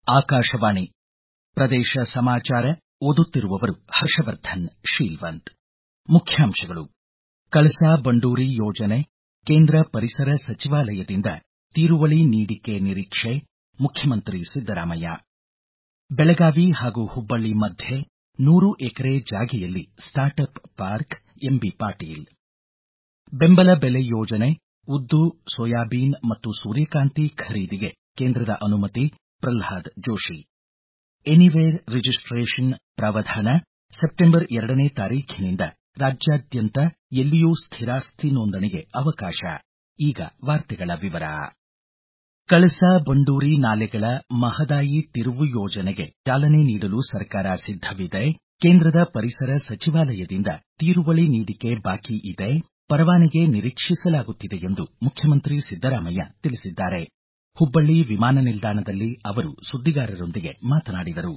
ಆಕಾಶವಾಣಿ ಪ್ರದೇಶ ಸಮಾಚಾರ ಓದುತ್ತಿರುವವರು ಹರ್ಷವರ್ಧನ್ ಶೀಲ್ವಂತ್ ಮುಖ್ಯಾಂಶಗಳು ಕಳಸಾ ಬಂಡೂರಿ ಯೋಜನೆ ಕೇಂದ್ರ ಪರಿಸರ ಸಚಿವಾಲಯದಿಂದ ತೀರುವಳಿ ನೀಡಿಕೆ ನಿರೀಕ್ಷೆ ಮುಖ್ಯಮಂತ್ರಿ ಸಿದ್ದರಾಮಯ್ಯ ಬೆಳಗಾವಿ ಹಾಗೂ ಹುಬ್ಬಳ್ಳಿ ಮಧ್ಯೆ ನೂರು ಎಕರೆ ಜಾಗೆಯಲ್ಲಿ ಸ್ಟಾರ್ಟ್ಅಪ್ ಪಾರ್ಕ್ ಎಂಬಿ ಪಾಟೀಲ್ ಬೆಂಬಲ ಬೆಲೆ ಯೋಜನೆ ಉದ್ದು ಸೋಯಾಬೀನ್ ಮತ್ತು ಸೂರ್ಯಕಾಂತಿ ಖರೀದಿಗೆ ಕೇಂದ್ರದ ಅನುಮತಿ ಪ್ರಲ್ಹಾದ್ ಜೋಶಿ ಎನಿವೇರ್ ರಿಜಿಸ್ಟೇಷನ್ ಪ್ರಾವಧಾನ ಸೆಪ್ಟೆಂಬರ್ ಎರಡನೇ ತಾರೀಖಿನಿಂದ ರಾಜ್ಯಾದ್ಯಂತ ಎಲ್ಲಿಯೂ ಸ್ಥಿರಾಸ್ತಿ ನೋಂದಣಿಗೆ ಅವಕಾಶ ಈಗ ವಾರ್ತೆಗಳ ವಿವರ ಕಳಸಾ ಬಂಡೂರಿ ನಾಲೆಗಳ ಮಹದಾಯಿ ತಿರುವು ಯೋಜನೆಗೆ ಚಾಲನೆ ನೀಡಲು ಸರ್ಕಾರ ಸಿದ್ದವಿದೆ ಕೇಂದ್ರದ ಪರಿಸರ ಸಚಿವಾಲಯದಿಂದ ತೀರುವಳಿ ನೀಡಿಕೆ ಬಾಕಿ ಇದೆ ಪರವಾನಗಿ ನಿರೀಕ್ಷಿಸಲಾಗುತ್ತಿದೆ ಎಂದು ಮುಖ್ಯಮಂತ್ರಿ ಸಿದ್ದರಾಮಯ್ಯ ತಿಳಿಸಿದ್ದಾರೆ ಹುಬ್ಬಳ್ಳಿ ವಿಮಾನ ನಿಲ್ದಾಣದಲ್ಲಿ ಅವರು ಸುದ್ದಿಗಾರರೊಂದಿಗೆ ಮಾತನಾಡಿದರು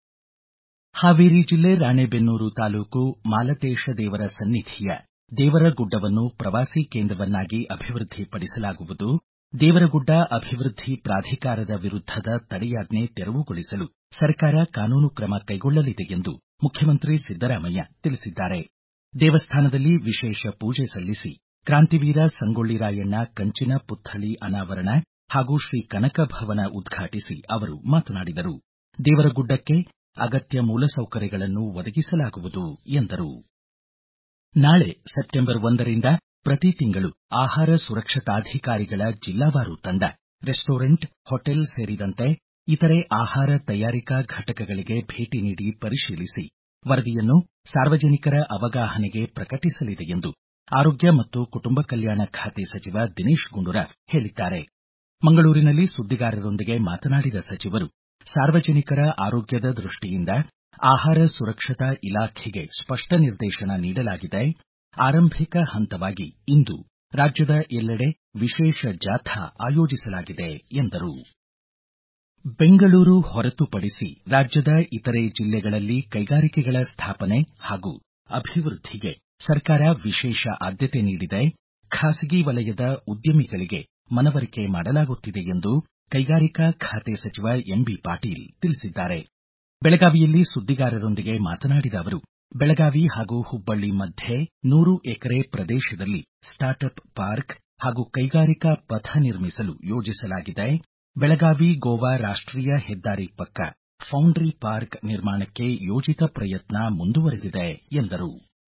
ಹಾವೇರಿ ಜಿಲ್ಲೆ ರಾಣೆಬೆನ್ನೂರು ತಾಲೂಕು ಮಾಲತೇಶ ದೇವರ ಸನ್ನಿಧಿಯ ದೇವರಗುಡ್ಡವನ್ನು ಪ್ರವಾಸಿ ಕೇಂದ್ರವನ್ನಾಗಿ ಅಭಿವೃದ್ಧಿ ಪಡಿಸಲಾಗುವುದು ದೇವರಗುಡ್ಡ ಅಭಿವೃದ್ಧಿ ಪ್ರಾಧಿಕಾರದ ವಿರುದ್ಧದ ತಡೆಯಾಜ್ಞೆ ತೆರವುಗೊಳಿಸಲು ಸರ್ಕಾರ ಕಾನೂನು ಕ್ರಮ ಕೈಗೊಳ್ಳಲಿದೆ ಎಂದು ಮುಖ್ಯಮಂತ್ರಿ ಸಿದ್ದರಾಮಯ್ಯ ತಿಳಿಸಿದ್ದಾರೆ ದೇವಸ್ಥಾನದಲ್ಲಿ ವಿಶೇಷ ಪೂಜೆ ಸಲ್ಲಿಸಿ ಕ್ರಾಂತಿವೀರ ಸಂಗೊಳ್ಳಿ ರಾಯಣ್ಣ ಕಂಚಿನ ಪುತ್ಥಳಿ ಅನಾವರಣ ಹಾಗೂ ಶ್ರೀ ಕನಕ ಭವನ ಉದ್ಘಾಟಿಸಿ ಅವರು ಮಾತನಾಡಿದರು ದೇವರಗುಡ್ಡಕ್ಕೆ ಅಗತ್ಯ ಮೂಲಸೌಕರ್ಯಗಳನ್ನು ಒದಗಿಸಲಾಗುವುದು ಎಂದರು ನಾಳೆ ಸೆಪ್ಟೆಂಬರ್ ಒಂದರಿಂದ ಪ್ರತಿ ತಿಂಗಳು ಆಹಾರ ಸುರಕ್ಷತಾಧಿಕಾರಿಗಳ ಜಿಲ್ಲಾವಾರು ತಂಡ ರೆಸ್ಟೋರೆಂಟ್ ಹೋಟೆಲ್ ಸೇರಿದಂತೆ ಇತರೆ ಆಹಾರ ತಯಾರಿಕಾ ಘಟಕಗಳಿಗೆ ಭೇಟಿ ನೀಡಿ ಪರಿಶೀಲಿಸಿ ವರದಿಯನ್ನು ಸಾರ್ವಜನಿಕರ ಅವಗಾಹನೆಗೆ ಪ್ರಕಟಿಸಲಿದೆ ಎಂದು ಆರೋಗ್ಯ ಮತ್ತು ಕುಟುಂಬ ಕಲ್ಯಾಣ ಖಾತೆ ಸಚಿವ ದಿನೇಶ್ ಗುಂಡೂರಾವ್ ಹೇಳಿದ್ದಾರೆ ಮಂಗಳೂರಿನಲ್ಲಿ ಸುದ್ದಿಗಾರರೊಂದಿಗೆ ಮಾತನಾಡಿದ ಸಚಿವರು ಸಾರ್ವಜನಿಕರ ಆರೋಗ್ಯದ ದೃಷ್ಟಿಯಿಂದ ಆಹಾರ ಸುರಕ್ಷತಾ ಇಲಾಖೆಗೆ ಸ್ಪಷ್ಟ ನಿರ್ದೇಶನ ನೀಡಲಾಗಿದೆ ಆರಂಭಿಕ ಹಂತವಾಗಿ ಇಂದು ರಾಜ್ಯದ ಎಲ್ಲೆಡೆ ವಿಶೇಷ ಜಾಥಾ ಆಯೋಜಿಸಲಾಗಿದೆ ಎಂದರು ಬೆಂಗಳೂರು ಹೊರತುಪಡಿಸಿ ರಾಜ್ಯದ ಇತರೆ ಜಿಲ್ಲೆಗಳಲ್ಲಿ ಕೈಗಾರಿಕೆಗಳ ಸ್ಥಾಪನೆ ಹಾಗೂ ಅಭಿವೃದ್ಧಿಗೆ ಸರ್ಕಾರ ವಿಶೇಷ ಆದ್ಯತೆ ನೀಡಿದೆ ಖಾಸಗಿ ವಲಯದ ಉದ್ಯಮಿಗಳಿಗೆ ಮನವರಿಕೆ ಮಾಡಲಾಗುತ್ತಿದೆ ಎಂದು ಕೈಗಾರಿಕಾ ಖಾತೆ ಸಚಿವ ಎಂಬಿ ಪಾಟೀಲ್ ತಿಳಿಸಿದ್ದಾರೆ ಬೆಳಗಾವಿಯಲ್ಲಿ ಸುದ್ದಿಗಾರರೊಂದಿಗೆ ಮಾತನಾಡಿದ ಅವರು ಬೆಳಗಾವಿ ಹಾಗೂ ಹುಬ್ಬಳ್ಳಿ ಮಧ್ಯೆ ನೂರು ಎಕರೆ ಪ್ರದೇಶದಲ್ಲಿ ಸ್ಟಾರ್ಟ್ಅಪ್ ಪಾರ್ಕ್ ಹಾಗೂ ಕೈಗಾರಿಕಾ ಪಥ ನಿರ್ಮಿಸಲು ಯೋಜಿಸಲಾಗಿದೆ ಬೆಳಗಾವಿ ಗೋವಾ ರಾಷ್ಟೀಯ ಹೆದ್ದಾರಿ ಪಕ್ಕ ಫೌಂಡ್ರಿ ಪಾರ್ಕ್ ನಿರ್ಮಾಣಕ್ಕೆ ಯೋಜಿತ ಪ್ರಯತ್ನ ಮುಂದುವರೆದಿದೆ ಎಂದರು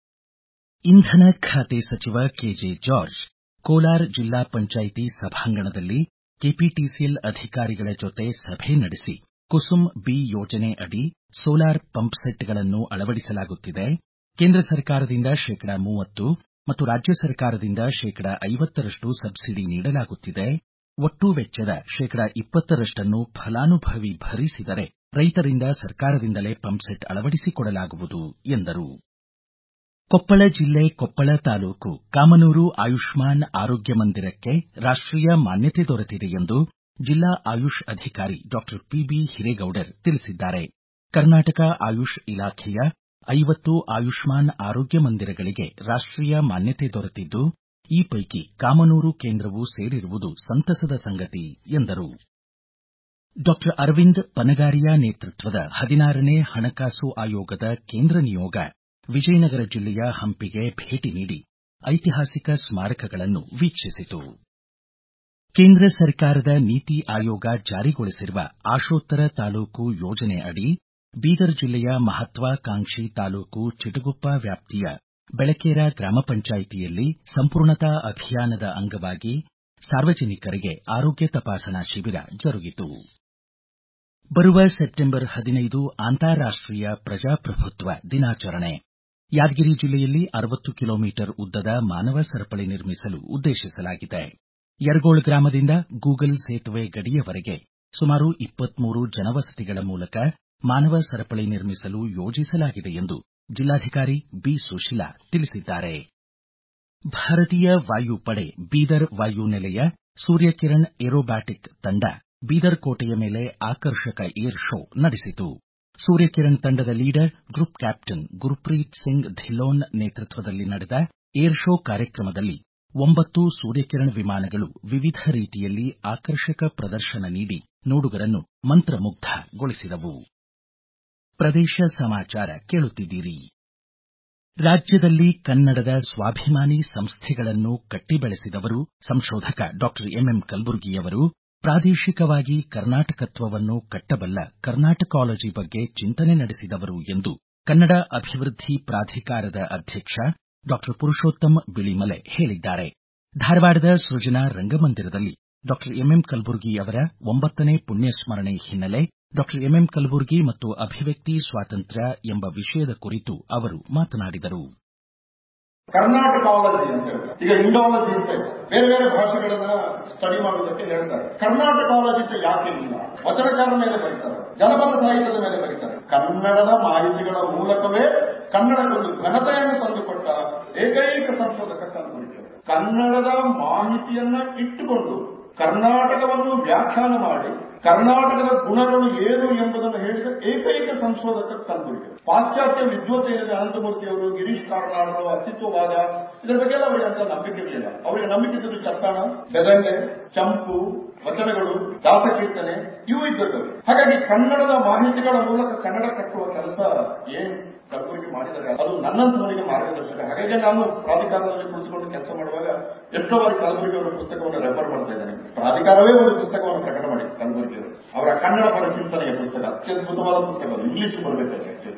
ಇಂಧನ ಖಾತೆ ಸಚಿವ ಕೆಜೆ ಜಾರ್ಜ್ ಕೋಲಾರ ಜಿಲ್ಲಾ ಪಂಚಾಯಿತಿ ಸಭಾಂಗಣದಲ್ಲಿ ಕೆಪಿಟಿಸಿಎಲ್ ಅಧಿಕಾರಿಗಳ ಜೊತೆ ಸಭೆ ನಡೆಸಿ ಕುಸುಮ್ ಬಿ ಯೋಜನೆ ಅಡಿ ಸೋಲಾರ್ ಪಂಪ್ಸೆಟ್ಗಳನ್ನು ಅಳವಡಿಸಲಾಗುತ್ತಿದೆ ಕೇಂದ್ರ ಸರ್ಕಾರದಿಂದ ಶೇಕಡಾ ಮೂವತ್ತು ಮತ್ತು ರಾಜ್ಯ ಸರ್ಕಾರದಿಂದ ಶೇಕಡಾ ಐವತ್ತರಷ್ಟು ಸಬ್ಸಿಡಿ ನೀಡಲಾಗುತ್ತಿದೆ ಒಟ್ಟು ವೆಚ್ಚದ ಶೇಕಡಾ ಇಪ್ಪತ್ತರಷ್ಟನ್ನು ಫಲಾನುಭವಿ ಭರಿಸಿದರೆ ರೈತರಿಂದ ಸರ್ಕಾರದಿಂದಲೇ ಪಂಪ್ಸೆಟ್ ಅಳವಡಿಸಿಕೊಡಲಾಗುವುದು ಎಂದರು ಕೊಪ್ಪಳ ಜಿಲ್ಲೆ ಕೊಪ್ಪಳ ತಾಲೂಕು ಕಾಮನೂರು ಆಯುಷ್ಮಾನ್ ಆರೋಗ್ಯ ಮಂದಿರಕ್ಕೆ ರಾಷ್ಟೀಯ ಮಾನ್ಯತೆ ದೊರೆತಿದೆ ಎಂದು ಜಿಲ್ಲಾ ಆಯುಷ್ ಅಧಿಕಾರಿ ಡಾಕ್ಟರ್ ಪಿಬಿ ಹಿರೇಗೌಡರ್ ತಿಳಿಸಿದ್ದಾರೆ ಕರ್ನಾಟಕ ಆಯುಷ್ ಇಲಾಖೆಯ ಐವತ್ತು ಆಯುಷ್ಮಾನ್ ಆರೋಗ್ಯ ಮಂದಿರಗಳಿಗೆ ರಾಷ್ಟೀಯ ಮಾನ್ಯತೆ ದೊರೆತಿದ್ದು ಈ ಪೈಕಿ ಕಾಮನೂರು ಕೇಂದ್ರವೂ ಸೇರಿರುವುದು ಸಂತಸದ ಸಂಗತಿ ಎಂದರು ಡಾಕ್ಟರ್ ಅರವಿಂದ್ ಪನಗಾರಿಯಾ ನೇತೃತ್ವದ ಹದಿನಾರನೇ ಹಣಕಾಸು ಆಯೋಗದ ಕೇಂದ್ರ ನಿಯೋಗ ವಿಜಯನಗರ ಜಿಲ್ಲೆಯ ಹಂಪಿಗೆ ಭೇಟಿ ನೀಡಿ ಐತಿಹಾಸಿಕ ಸ್ಮಾರಕಗಳನ್ನು ವೀಕ್ಷಿಸಿತು ಕೇಂದ್ರ ಸರ್ಕಾರದ ನೀತಿ ಆಯೋಗ ಜಾರಿಗೊಳಿಸಿರುವ ಆಶೋತ್ತರ ತಾಲೂಕು ಯೋಜನೆ ಅಡಿ ಬೀದರ್ ಜಿಲ್ಲೆಯ ಮಹತ್ವಾಕಾಂಕ್ಷಿ ತಾಲೂಕು ಚಿಟಗುಪ್ಪ ವ್ಯಾಪ್ತಿಯ ಬೆಳಕೇರ ಗ್ರಾಮ ಪಂಚಾಯಿತಿಯಲ್ಲಿ ಸಂಪೂರ್ಣತಾ ಅಭಿಯಾನದ ಅಂಗವಾಗಿ ಸಾರ್ವಜನಿಕರಿಗೆ ಆರೋಗ್ಯ ತಪಾಸಣಾ ಶಿಬಿರ ಜರುಗಿತು ಬರುವ ಸೆಪ್ಟೆಂಬರ್ ಹದಿನೈದು ಅಂತಾರಾಷ್ಟೀಯ ಪ್ರಜಾಪ್ರಭುತ್ವ ದಿನಾಚರಣೆ ಯಾದಗಿರಿ ಜಿಲ್ಲೆಯಲ್ಲಿ ಅರವತ್ತು ಕಿಲೋಮೀಟರ್ ಉದ್ದದ ಮಾನವ ಸರಪಳಿ ನಿರ್ಮಿಸಲು ಉದ್ದೇಶಿಸಲಾಗಿದೆ ಯರಗೋಳ್ ಗ್ರಾಮದಿಂದ ಗೂಗಲ್ ಸೇತುವೆ ಗಡಿಯವರೆಗೆ ಸುಮಾರು ಇಪ್ಪತ್ಮೂರು ಜನವಸತಿಗಳ ಮೂಲಕ ಮಾನವ ಸರಪಳಿ ನಿರ್ಮಿಸಲು ಯೋಜಿಸಲಾಗಿದೆ ಎಂದು ಜಿಲ್ಲಾಧಿಕಾರಿ ಬಿ ಸುಶೀಲಾ ತಿಳಿಸಿದ್ದಾರೆ ಭಾರತೀಯ ವಾಯುಪಡೆ ಬೀದರ್ ವಾಯುನೆಲೆಯ ಸೂರ್ಯಕಿರಣ್ ಏರೋಬ್ಯಾಟಿಕ್ ತಂಡ ಬೀದರ್ ಕೋಟೆಯ ಮೇಲೆ ಆಕರ್ಷಕ ಏರ್ ಶೋ ನಡೆಸಿತು ಸೂರ್ಯಕಿರಣ್ ತಂಡದ leader group captain Gurpreet Singh Dhillon ನೇತೃತ್ವದಲ್ಲಿ ನಡೆದ ಏರ್ ಶೋ ಕಾರ್ಯಕ್ರಮದಲ್ಲಿ ಒಂಬತ್ತು ಸೂರ್ಯಕಿರಣ ವಿಮಾನಗಳು ವಿವಿಧ ರೀತಿಯಲ್ಲಿ ಆಕರ್ಷಕ ಪ್ರದರ್ಶನ ನೀಡಿ ನೋಡುಗರನ್ನು ಮಂತ್ರಮುಗ್ಧಗೊಳಿಸಿದವು ಪ್ರದೇಶ ಸಮಾಚಾರ ಕೇಳುತ್ತಿದ್ದೀರಿ ರಾಜ್ಯದಲ್ಲಿ ಕನ್ನಡದ ಸ್ವಾಭಿಮಾನಿ ಸಂಸ್ಥೆಗಳನ್ನು ಕಟ್ಟಿ ಬೆಳೆಸಿದವರು ಸಂಶೋಧಕ ಡಾಕ್ಟರ್ ಎಂಎಂ ಕಲಬುರ್ಗಿಯವರು ಪ್ರಾದೇಶಿಕವಾಗಿ ಕರ್ನಾಟಕತ್ವವನ್ನು ಕಟ್ಟಬಲ್ಲ ಕರ್ನಾಟಕಾಲಜಿ ಬಗ್ಗೆ ಚಿಂತನೆ ನಡೆಸಿದವರು ಎಂದು ಕನ್ನಡ ಅಭಿವೃದ್ಧಿ ಪ್ರಾಧಿಕಾರದ ಅಧ್ಯಕ್ಷ ಡಾಕ್ಟರ್ ಪುರುಷೋತ್ತಮ ಬಿಳಿಮಲೆ ಹೇಳಿದ್ದಾರೆ ಧಾರವಾಡದ ಸೃಜನಾ ರಂಗಮಂದಿರದಲ್ಲಿ ಡಾಕ್ಟರ್ ಎಂಎಂ ಕಲಬುರ್ಗಿ ಅವರ ಒಂಬತ್ತನೇ ಪುಣ್ಯಸ್ಮರಣೆ ಹಿನ್ನೆಲೆ ಡಾಕ್ಟರ್ ಎಂಎಂ ಕಲಬುರ್ಗಿ ಮತ್ತು ಅಭಿವ್ಯಕ್ತಿ ಸ್ವಾತಂತ್ರ್ಯ ಎಂಬ ವಿಷಯದ ಕುರಿತು ಅವರು ಮಾತನಾಡಿದರು ಕರ್ನಾಟಕಾಲಜಿ ಅಂತ ಹೇಳ್ತಾರೆ ಈಗ ಇಂಡಾಲಜಿ ಅಂತ ಇದೆ ಬೇರೆ ಬೇರೆ ಭಾಷೆಗಳನ್ನ ಸ್ಟಡಿ ಮಾಡೋದಕ್ಕೆ ಹೇಳ್ತಾರೆ ಕರ್ನಾಟಕಾಲಜಿ ಅಂತ ಯಾಕೆ ಇಲ್ಲ ವಚನಕಾರ ಮೇಲೆ ಬರೀತಾರೆ ಜನಪದ ಸಾಹಿತ್ಯದ ಮೇಲೆ ಬರೀತಾರೆ ಕನ್ನಡದ ಮಾಹಿತಿಗಳ ಮೂಲಕವೇ ಕನ್ನಡಕ್ಕೊಂದು ಘನತೆಯನ್ನು ತಂದುಕೊಟ್ಟ ಏಕೈಕ ಸಂಶೋಧಕ ಕಲಬುರ್ಗಿ ಕನ್ನಡದ ಮಾಹಿತಿಯನ್ನ ಇಟ್ಟುಕೊಂಡು ಕರ್ನಾಟಕವನ್ನು ವ್ಯಾಖ್ಯಾನ ಮಾಡಿ ಕರ್ನಾಟಕದ ಗುಣಗಳು ಏನು ಎಂಬುದನ್ನು ಹೇಳಿದ ಏಕೈಕ ಸಂಶೋಧಕ ಕಲಬುರ್ಗಿ ಪಾಶ್ಚಾತ್ಯ ವಿದ್ವತ್ ಏನಿದೆ ಅನಂತಮೂರ್ತಿ ಅವರು ಗಿರೀಶ್ ಕಾರ್ನಾಡ್ ಅಸ್ತಿತ್ವವಾದ ಇದರ ಬಗ್ಗೆ ಎಲ್ಲ ಅವರಿಗೆ ಅಂತ ನಂಬಿಕೆ ಇರಲಿಲ್ಲ ಅವರಿಗೆ ನಂಬಿಕೆ ಇದ್ದದ್ದು ಚಟ್ಟಾಣ ಬೆದಂಡೆ ಚಂಪು ವಚನಗಳು ದಾಸಕೀರ್ತನೆ ಇವು ಇದ್ದದ್ದು ಹಾಗಾಗಿ ಕನ್ನಡದ ಮಾಹಿತಿಗಳ ಮೂಲಕ ಕನ್ನಡ ಕಟ್ಟುವ ಕೆಲಸ ಏನ್ ಕಲಬುರಗಿ ಮಾಡಿದರೆ ಅದು ನನ್ನಂತವನಿಗೆ ಮಾರ್ಗದರ್ಶಕ ಹಾಗಾಗಿ ನಾನು ಪ್ರಾಧಿಕಾರದಲ್ಲಿ ಕುಳಿತುಕೊಂಡು ಕೆಲಸ ಮಾಡುವಾಗ ಎಷ್ಟೋ ಬಾರಿ ಕಲಬುರಗಿ ಅವರ ಪುಸ್ತಕವನ್ನು ರೆಫರ್ ಮಾಡ್ತಾ ಇದ್ದೇನೆ ಪ್ರಾಧಿಕಾರವೇ ಒಂದು ಪುಸ್ತಕವನ್ನು ಪ್ರಕಟ ಮಾಡಿ ಕಲಬುರಗಿ ಅವರು ಅವರ ಕನ್ನಡ ಪರ ಚಿಂತನೆಯ ಪುಸ್ತಕ ಅತ್ಯದ್ಭುತವಾದ ಪುಸ್ತಕ ಇಂಗ್ಲಿಷ್ ಬರಬೇಕಾಗಿ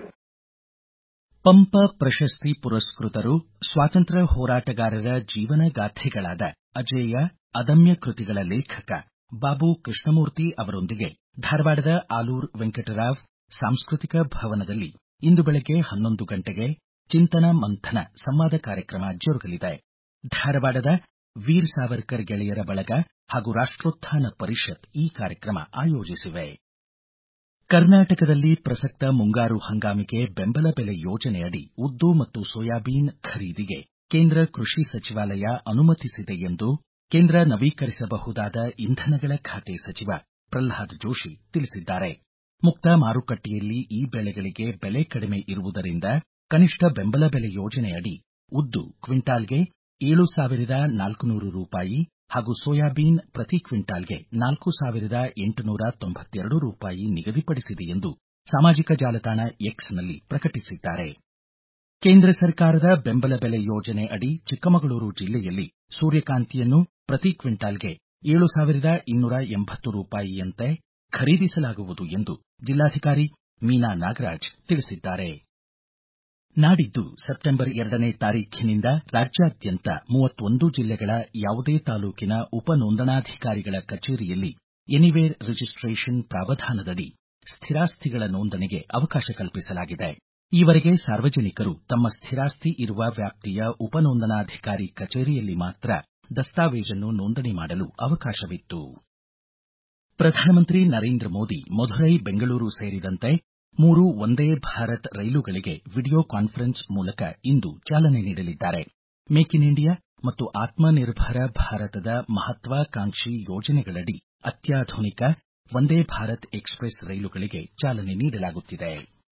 ಪಂಪ ಪ್ರಶಸ್ತಿ ಪುರಸ್ಕೃತರು ಸ್ವಾತಂತ್ರ್ಯ ಹೋರಾಟಗಾರರ ಜೀವನ ಗಾಥೆಗಳಾದ ಅಜೇಯ ಅದಮ್ಯ ಕೃತಿಗಳ ಲೇಖಕ ಬಾಬು ಕೃಷ್ಣಮೂರ್ತಿ ಅವರೊಂದಿಗೆ ಧಾರವಾಡದ ಆಲೂರ್ ವೆಂಕಟರಾವ್ ಸಾಂಸ್ಕೃತಿಕ ಭವನದಲ್ಲಿ ಇಂದು ಬೆಳಗ್ಗೆ ಹನ್ನೊಂದು ಗಂಟೆಗೆ ಚಿಂತನ ಮಂಥನ ಸಂವಾದ ಕಾರ್ಯಕ್ರಮ ಜರುಗಲಿದೆ ಧಾರವಾಡದ ವೀರ್ ಸಾವರ್ಕರ್ ಗೆಳೆಯರ ಬಳಗ ಹಾಗೂ ರಾಷ್ಟೋತ್ಥಾನ ಪರಿಷತ್ ಈ ಕಾರ್ಯಕ್ರಮ ಆಯೋಜಿಸಿವೆ ಕರ್ನಾಟಕದಲ್ಲಿ ಪ್ರಸಕ್ತ ಮುಂಗಾರು ಹಂಗಾಮಿಗೆ ಬೆಂಬಲ ಬೆಲೆ ಯೋಜನೆಯಡಿ ಉದ್ದು ಮತ್ತು ಸೋಯಾಬೀನ್ ಖರೀದಿಗೆ ಕೇಂದ್ರ ಕೃಷಿ ಸಚಿವಾಲಯ ಅನುಮತಿಸಿದೆ ಎಂದು ಕೇಂದ್ರ ನವೀಕರಿಸಬಹುದಾದ ಇಂಧನಗಳ ಖಾತೆ ಸಚಿವ ಪ್ರಲ್ಹಾದ್ ಜೋಶಿ ತಿಳಿಸಿದ್ದಾರೆ ಮುಕ್ತ ಮಾರುಕಟ್ಟೆಯಲ್ಲಿ ಈ ಬೆಳೆಗಳಿಗೆ ಬೆಲೆ ಕಡಿಮೆ ಇರುವುದರಿಂದ ಕನಿಷ್ಠ ಬೆಂಬಲ ಬೆಲೆ ಯೋಜನೆಯಡಿ ಉದ್ದು ಕ್ವಿಂಟಾಲ್ಗೆ ಏಳು ಸಾವಿರದ ನಾಲ್ಕುನೂರು ರೂಪಾಯಿ ಹಾಗೂ ಸೋಯಾಬೀನ್ ಪ್ರತಿ ಕ್ವಿಂಟಾಲ್ಗೆ ನಾಲ್ಕು ಸಾವಿರದ ಎಂಟುನೂರ ತೊಂಬತ್ತೆರಡು ರೂಪಾಯಿ ನಿಗದಿಪಡಿಸಿದೆ ಎಂದು ಸಾಮಾಜಿಕ ಜಾಲತಾಣ ಎಕ್ಸ್ನಲ್ಲಿ ಪ್ರಕಟಿಸಿದ್ದಾರೆ ಕೇಂದ್ರ ಸರ್ಕಾರದ ಬೆಂಬಲ ಬೆಲೆ ಯೋಜನೆ ಅಡಿ ಚಿಕ್ಕಮಗಳೂರು ಜಿಲ್ಲೆಯಲ್ಲಿ ಸೂರ್ಯಕಾಂತಿಯನ್ನು ಪ್ರತಿ ಕ್ವಿಂಟಾಲ್ಗೆ ಏಳು ಸಾವಿರದ ಇನ್ನೂರ ಎಂಬತ್ತು ರೂಪಾಯಿಯಂತೆ ಖರೀದಿಸಲಾಗುವುದು ಎಂದು ಜಿಲ್ಲಾಧಿಕಾರಿ ಮೀನಾ ನಾಗರಾಜ್ ತಿಳಿಸಿದ್ದಾರೆ ನಾಡಿದ್ದು ಸೆಪ್ಟೆಂಬರ್ ಎರಡನೇ ತಾರೀಖಿನಿಂದ ರಾಜ್ಯಾದ್ಯಂತ ಮೂವತ್ತೊಂದು ಜಿಲ್ಲೆಗಳ ಯಾವುದೇ ತಾಲೂಕಿನ ಉಪ ನೋಂದಣಾಧಿಕಾರಿಗಳ ಕಚೇರಿಯಲ್ಲಿ ಎನಿವೇರ್ ರಿಜಿಸ್ಟ್ರೇಷನ್ ಪ್ರಾವಧಾನದಡಿ ಸ್ಥಿರಾಸ್ತಿಗಳ ನೋಂದಣಿಗೆ ಅವಕಾಶ ಕಲ್ಪಿಸಲಾಗಿದೆ ಈವರೆಗೆ ಸಾರ್ವಜನಿಕರು ತಮ್ಮ ಸ್ಥಿರಾಸ್ತಿ ಇರುವ ವ್ಯಾಪ್ತಿಯ ಉಪ ನೋಂದಣಾಧಿಕಾರಿ ಕಚೇರಿಯಲ್ಲಿ ಮಾತ್ರ ದಸ್ತಾವೇಜನ್ನು ನೋಂದಣಿ ಮಾಡಲು ಅವಕಾಶವಿತ್ತು ಪ್ರಧಾನಮಂತ್ರಿ ನರೇಂದ್ರ ಮೋದಿ ಮಧುರೈ ಬೆಂಗಳೂರು ಸೇರಿದಂತೆ ಮೂರು ವಂದೇ ಭಾರತ್ ರೈಲುಗಳಿಗೆ ವಿಡಿಯೋ ಕಾನ್ಫರೆನ್ಸ್ ಮೂಲಕ ಇಂದು ಚಾಲನೆ ನೀಡಲಿದ್ದಾರೆ ಮೇಕ್ ಇನ್ ಇಂಡಿಯಾ ಮತ್ತು ಆತ್ಮನಿರ್ಭರ ಭಾರತದ ಮಹತ್ವಾಕಾಂಕ್ಷಿ ಯೋಜನೆಗಳಡಿ ಅತ್ಯಾಧುನಿಕ ವಂದೇ ಭಾರತ್ ಎಕ್ಸ್ಪ್ರೆಸ್ ರೈಲುಗಳಿಗೆ ಚಾಲನೆ ನೀಡಲಾಗುತ್ತಿದೆ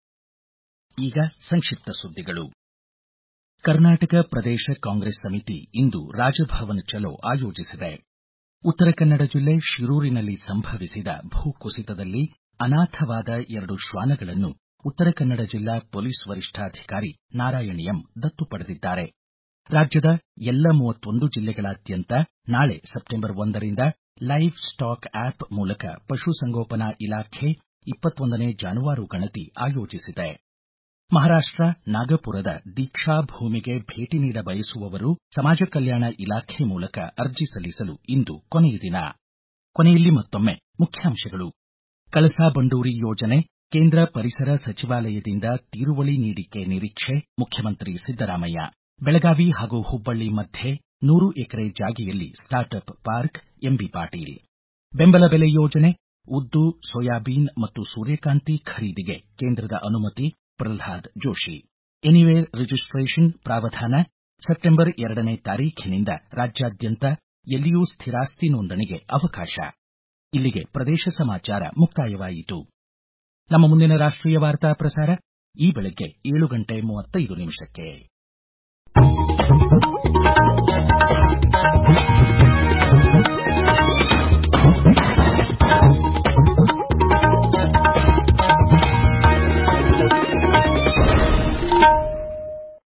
ಈಗ ಸಂಕ್ಷಿಪ್ತ ಸುದ್ದಿಗಳು ಕರ್ನಾಟಕ ಪ್ರದೇಶ ಕಾಂಗ್ರೆಸ್ ಸಮಿತಿ ಇಂದು ರಾಜಭವನ ಚಲೋ ಆಯೋಜಿಸಿದೆ ಉತ್ತರ ಕನ್ನಡ ಜಿಲ್ಲೆ ಶಿರೂರಿನಲ್ಲಿ ಸಂಭವಿಸಿದ ಭೂಕುಸಿತದಲ್ಲಿ ಅನಾಥವಾದ ಎರಡು ಶ್ವಾನಗಳನ್ನು ಉತ್ತರ ಕನ್ನಡ ಜಿಲ್ಲಾ ಪೊಲೀಸ್ ವರಿಷ್ಠಾಧಿಕಾರಿ ನಾರಾಯಣ ಎಂ ದತ್ತು ಪಡೆದಿದ್ದಾರೆ ರಾಜ್ಯದ ಎಲ್ಲ ಮೂವತ್ತೊಂದು ಜಿಲ್ಲೆಗಳಾದ್ಯಂತ ನಾಳೆ ಸೆಪ್ಟೆಂಬರ್ ಒಂದರಿಂದ ಲೈವ್ ಸ್ಟಾಕ್ ಆಪ್ ಮೂಲಕ ಪಶುಸಂಗೋಪನಾ ಇಲಾಖೆ ಇಪ್ಪತ್ತೊಂದನೇ ಜಾನುವಾರು ಗಣತಿ ಆಯೋಜಿಸಿದೆ ಮಹಾರಾಷ್ಟ ನಾಗಪುರದ ದೀಕ್ಷಾ ಭೂಮಿಗೆ ಭೇಟಿ ನೀಡ ಬಯಸುವವರು ಸಮಾಜ ಕಲ್ಯಾಣ ಇಲಾಖೆ ಮೂಲಕ ಅರ್ಜಿ ಸಲ್ಲಿಸಲು ಇಂದು ಕೊನೆಯ ದಿನ ಕೊನೆಯಲ್ಲಿ ಮತ್ತೊಮ್ಮೆ ಮುಖ್ಯಾಂಶಗಳು ಕಳಸಾ ಬಂಡೂರಿ ಯೋಜನೆ ಕೇಂದ್ರ ಪರಿಸರ ಸಚಿವಾಲಯದಿಂದ ತೀರುವಳಿ ನೀಡಿಕೆ ನಿರೀಕ್ಷೆ ಮುಖ್ಯಮಂತ್ರಿ ಸಿದ್ದರಾಮಯ್ಯ ಬೆಳಗಾವಿ ಹಾಗೂ ಹುಬ್ಬಳ್ಳಿ ಮಧ್ಯೆ ನೂರು ಎಕರೆ ಜಾಗೆಯಲ್ಲಿ ಸ್ಟಾರ್ಟ್ಅಪ್ ಪಾರ್ಕ್ ಎಂಬಿ ಪಾಟೀಲ್ ಬೆಂಬಲ ಬೆಲೆ ಯೋಜನೆ ಉದ್ದು ಸೋಯಾಬೀನ್ ಮತ್ತು ಸೂರ್ಯಕಾಂತಿ ಖರೀದಿಗೆ ಕೇಂದ್ರದ ಅನುಮತಿ ಪ್ರಲ್ಹಾದ್ ಜೋಶಿ ಎನಿವೇರ್ ರಿಜಿಸ್ಟ್ರೇಷನ್ ಪ್ರಾವಧಾನ ಸೆಪ್ಟೆಂಬರ್ ಎರಡನೇ ತಾರೀಖಿನಿಂದ ರಾಜ್ಯಾದ್ಯಂತ ಎಲ್ಲಿಯೂ ಸ್ಥಿರಾಸ್ತಿ ನೋಂದಣಿಗೆ ಅವಕಾಶ ಇಲ್ಲಿಗೆ ಪ್ರದೇಶ ಸಮಾಚಾರ ಮುಕ್ತಾಯವಾಯಿತು ನಮ್ಮ ಮುಂದಿನ ರಾಷ್ಟ್ರೀಯ ವಾರ್ತಾ ಪ್ರಸಾರ ಈ ಬೆಳಗ್ಗೆ ಏಳು ಗಂಟೆ ಮೂವತ್ತೈದು ನಿಮಿಷಕ್ಕೆ